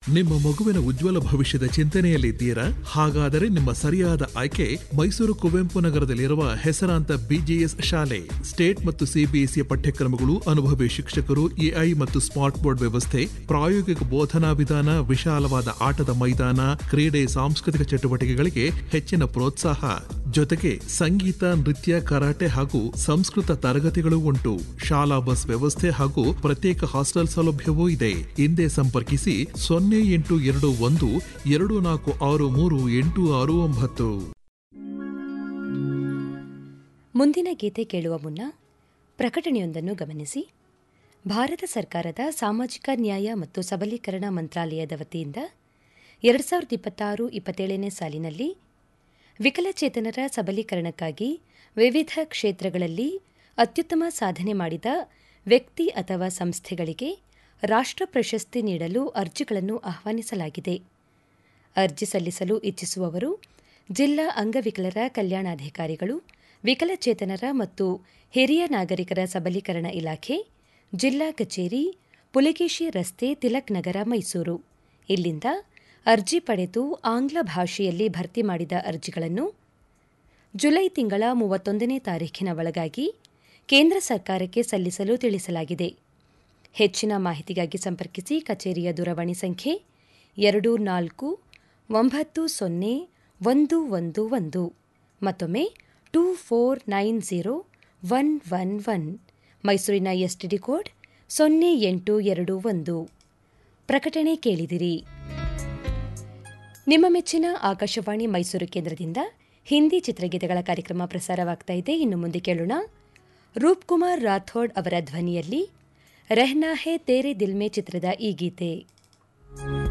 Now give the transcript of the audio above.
ನಿಮ್ಮ ಮಗುವಿನ ಉಜ್ವಲ ಭವಿಷ್ಯದ ಚಿಂತನೆಯಲ್ಲಿದ್ದೀರಾ ಹಾಗಾದರೆ ನಿಮ್ಮ ಸರಿಯಾದ ಆಯ್ಕೆ ಮೈಸೂರು ಕುವೆಂಪು ನಗರದಲ್ಲಿರುವ ಹೆಸರಾಂತ ಬಿಜಿಎಸ್ ಶಾಲೆ ಸ್ಟೇಟ್ ಮತ್ತು ಸಿಬಿಎಸ್ಇ ಪಠ್ಯಕ್ರಮಗಳು ಅನುಭವಿ ಶಿಕ್ಷಕರು ಎಐ ಮತ್ತು ಸ್ಮಾರ್ಟ್ ಬೋರ್ಡ್ ವ್ಯವಸ್ಥೆ ಪ್ರಾಯೋಗಿಕ ಬೋಧನಾ ವಿಧಾನ ವಿಶಾಲವಾದ ಆಟದ ಮೈದಾನ ಕ್ರೀಡೆ ಸಾಂಸ್ಕೃತಿಕ ಚಟುವಟಿಕೆಗಳಿಗೆ ಹೆಚ್ಚಿನ ಪ್ರೋತ್ಸಾಹ ಜೊತೆಗೆ ಸಂಗೀತ ನೃತ್ಯ ಕರಾಟೆ ಹಾಗೂ ಸಂಸ್ಕೃತ ತರಗತಿಗಳು ಉಂಟು ಶಾಲಾ ಬಸ್ ವ್ಯವಸ್ಥೆ ಹಾಗೂ ಪ್ರತ್ಯೇಕ ಹಾಸ್ಟೆಲ್ ಸೌಲಭ್ಯವೂ ಇದೆ ಹಿಂದೆ ಸಂಪರ್ಕಿಸಿ ಸೊನ್ನೆ ಎಂಟು ಎರಡು ಒಂದು ಎರಡು ನಾಲ್ಕು ಆರು ಮೂರು ಎಂಟು ಆರು ಒಂಬತ್ತು ಮುಂದಿನ ಗೀತೆ ಕೇಳುವ ಮುನ್ನ ಪ್ರಕಟಣೆಯೊಂದನ್ನು ಗಮನಿಸಿ ಭಾರತ ಸರ್ಕಾರದ ಸಾಮಾಜಿಕ ನ್ಯಾಯ ಮತ್ತು ಸಬಲೀಕರಣ ಮಂತ್ರಾಲಯದ ವತಿಯಿಂದ ಎರಡು ಸಾವಿರದ ಇಪ್ಪತ್ತಾರು ಇಪ್ಪತ್ತೇಳನೇ ಸಾಲಿನಲ್ಲಿ ವಿಕಲಚೇತನರ ಸಬಲೀಕರಣಕ್ಕಾಗಿ ವಿವಿಧ ಕ್ಷೇತ್ರಗಳಲ್ಲಿ ಅತ್ಯುತ್ತಮ ಸಾಧನೆ ಮಾಡಿದ ವ್ಯಕ್ತಿ ಅಥವಾ ಸಂಸ್ಥೆಗಳಿಗೆ ರಾಷ್ಟ್ರ ಪ್ರಶಸ್ತಿ ನೀಡಲು ಅರ್ಜಿಗಳನ್ನು ಆಹ್ವಾನಿಸಲಾಗಿದೆ ಅರ್ಜಿ ಸಲ್ಲಿಸಲು ಇಚ್ಛಿಸುವವರು ಜಿಲ್ಲಾ ಅಂಗವಿಕಲರ ಕಲ್ಯಾಣಾಧಿಕಾರಿಗಳು ವಿಕಲಚೇತನರ ಮತ್ತು ಹಿರಿಯ ನಾಗರಿಕರ ಸಬಲೀಕರಣ ಇಲಾಖೆ ಜಿಲ್ಲಾ ಕಚೇರಿ ಪುಲಿಕೇಶಿ ರಸ್ತೆ ತಿಲಕ್ ನಗರ ಮೈಸೂರು ಇಲ್ಲಿಂದ ಅರ್ಜಿ ಪಡೆದು ಆಂಗ್ಲ ಭಾಷೆಯಲ್ಲಿ ಭರ್ತಿ ಮಾಡಿದ ಅರ್ಜಿಗಳನ್ನು ಜುಲೈ ತಿಂಗಳ ಮೂವತ್ತೊಂದನೇ ತಾರೀಖಿನ ಒಳಗಾಗಿ ಕೇಂದ್ರ ಸರ್ಕಾರಕ್ಕೆ ಸಲ್ಲಿಸಲು ತಿಳಿಸಲಾಗಿದೆ ಹೆಚ್ಚಿನ ಮಾಹಿತಿಗಾಗಿ ಸಂಪರ್ಕಿಸಿ ಕಚೇರಿಯ ದೂರವಾಣಿ ಸಂಖ್ಯೆ ಎರಡು ನಾಲ್ಕು ಒಂಬತ್ತು ಸೊನ್ನೆ ಒಂದು ಒಂದು ಒಂದು ಮತ್ತೊಮ್ಮೆ two four nine zero one one one ಮೈಸೂರಿನ ಎಸ್ಟಿಡಿ ಕೋಡ್ ಸೊನ್ನೆ ಎಂಟು ಎರಡು ಒಂದು ಪ್ರಕಟಣೆ ಕೇಳಿದಿರಿ ನಿಮ್ಮ ಮೆಚ್ಚಿನ ಆಕಾಶವಾಣಿ ಮೈಸೂರು ಕೇಂದ್ರದಿಂದ ಹಿಂದಿ ಚಿತ್ರಗೀತೆಗಳ ಕಾರ್ಯಕ್ರಮ ಪ್ರಸಾರವಾಗ್ತಾ ಇದೆ ಇನ್ನು ಮುಂದೆ ಕೇಳೋಣ ರೂಪ್ ಕುಮಾರ್ ರಾಥೋಡ್ ಅವರ ಧ್ವನಿಯಲ್ಲಿ ರೆಹ್ನಾ ಹೇ ತೇರೆ ದಿಲ್ ಮೇ ಚಿತ್ರದ ಈ ಗೀತೆ